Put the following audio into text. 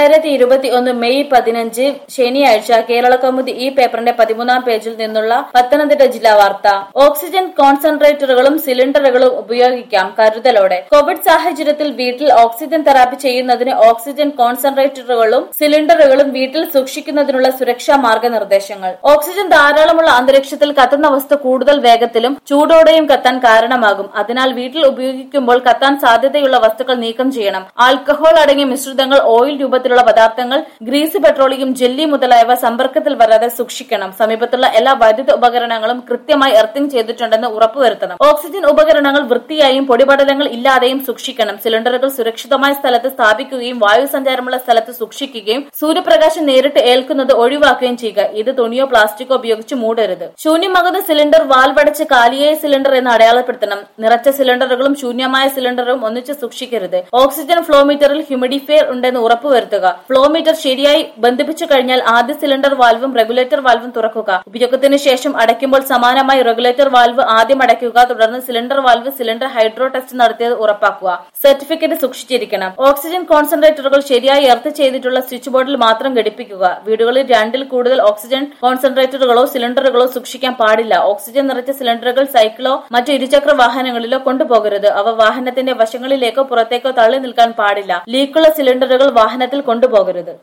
രണ്ടായിരത്തി ഇരുപത്തി ഒന്ന് മെയ് പതിനഞ്ച് ശനിയാഴ്ച കേരള കൗമുദി ഈ പേപ്പറിന്റെ പതിമൂന്നാം പേജിൽ നിന്നുള്ള പത്തനംതിട്ട ജില്ലാ വാർത്ത ഓക്സിജൻ കോൺസെൻട്രേറ്ററുകളും സിലിണ്ടറുകളും ഉപയോഗിക്കാം കരുതലോടെ കോവിഡ് സാഹചര്യത്തിൽ വീട്ടിൽ ഓക്സിജൻ തെറാപ്പി ചെയ്യുന്നതിന് ഓക്സിജൻ കോൺസെൻട്രേറ്ററുകളും സിലിണ്ടറുകളും വീട്ടിൽ സൂക്ഷിക്കുന്നതിനുള്ള സുരക്ഷാ മാർഗനിർദ്ദേശങ്ങൾ ഓക്സിജൻ ധാരാളമുള്ള അന്തരീക്ഷത്തിൽ കത്തുന്ന വസ്തു കൂടുതൽ വേഗത്തിലും ചൂടോടെയും കത്താൻ കാരണമാകും അതിനാൽ വീട്ടിൽ ഉപയോഗിക്കുമ്പോൾ കത്താൻ സാധ്യതയുള്ള വസ്തുക്കൾ നീക്കം ചെയ്യണം ആൽക്കഹോൾ അടങ്ങിയ മിശ്രിതങ്ങൾ ഓയിൽ രൂപത്തിലുള്ള പദാർത്ഥങ്ങൾ ഗ്രീസ് പെട്രോളിയം ജെല്ലി മുതലായവ സമ്പർക്കത്തിൽ വരാതെ സൂക്ഷിക്കണം സമീപത്തുള്ള എല്ലാ വൈദ്യുത ഉപകരണങ്ങളും കൃത്യമായി എർത്തിങ് ചെയ്തിട്ടുണ്ടെന്ന് ഉറപ്പുവരുത്തണം ഓക്സിജൻ ഉപകരണങ്ങൾ വൃത്തിയായും പൊടിപടലങ്ങൾ ഇല്ലാതെയും സൂക്ഷിക്കണം സിലിണ്ടറുകൾ സുരക്ഷിതമായ സ്ഥലത്ത് സ്ഥാപിക്കുകയും വായു സഞ്ചാരമുള്ള സ്ഥലത്ത് സൂക്ഷിക്കുകയും സൂര്യപ്രകാശം നേരിട്ട് ഏൽക്കുന്നത് ഒഴിവാക്കുകയും ചെയ്യുക ഇത് തുണിയോ പ്ലാസ്റ്റിക്കോ ഉപയോഗിച്ച് മൂടരുത് ശൂന്യമാകുന്ന സിലിണ്ടർ വാൽവടച്ച് കാലിയായ സിലിണ്ടർ എന്ന് അടയാളപ്പെടുത്തണം നിറച്ച സിലിണ്ടറുകളും ശൂന്യമായ സിലിണ്ടറും ഒന്നിച്ച് സൂക്ഷിക്കരുത് ഓക്സിജൻ ഫ്ലോമീറ്ററിൽ ഹ്യൂമിഡിഫയർ ഉണ്ടെന്ന് ഉറപ്പുവരുത്തുക ഫ്ലോമീറ്റർ ശരിയായി ബന്ധിപ്പിച്ചു കഴിഞ്ഞാൽ ആദ്യ സിലിണ്ടർ വാൽവും റെഗുലേറ്റർ വാൽവും തുറക്കുക ഉപയോഗത്തിന് ശേഷം അടയ്ക്കുമ്പോൾ സമാനമായി റെഗുലേറ്റർ വാൽവ് ആദ്യം അടയ്ക്കുക തുടർന്ന് cylinder valve cylinder hydro test നടത്തിയത് ഉറപ്പാക്കുക സർട്ടിഫിക്കറ്റ് സൂക്ഷിച്ചിരിക്കണം ഓക്സിജൻ കോൺസെൻട്രേറ്ററുകൾ ശരിയായി എർത്ത് ചെയ്തിട്ടുള്ള സ്വിച്ച് ബോർഡിൽ മാത്രം ഘടിപ്പിക്കുക വീടുകളിൽ രണ്ടിൽ കൂടുതൽ ഓക്സിജൻ കോൺസെൻട്രേറ്ററുകളോ സിലിണ്ടറുകളോ സൂക്ഷിക്കാൻ പാടില്ല ഓക്സിജൻ നിറച്ച സിലിണ്ടറുകൾ സൈക്കിളോ മറ്റു ഇരുചക്ര വാഹനങ്ങളിലോ കൊണ്ടുപോകരുത് അവ വാഹനത്തിന്റെ വശങ്ങളിലേക്കോ പുറത്തേക്കോ തള്ളി നിൽക്കാൻ പാടില്ല ലീക്കുള്ള സിലിണ്ടറുകൾ വാഹനത്തിൽ കൊണ്ടുപോകരുത്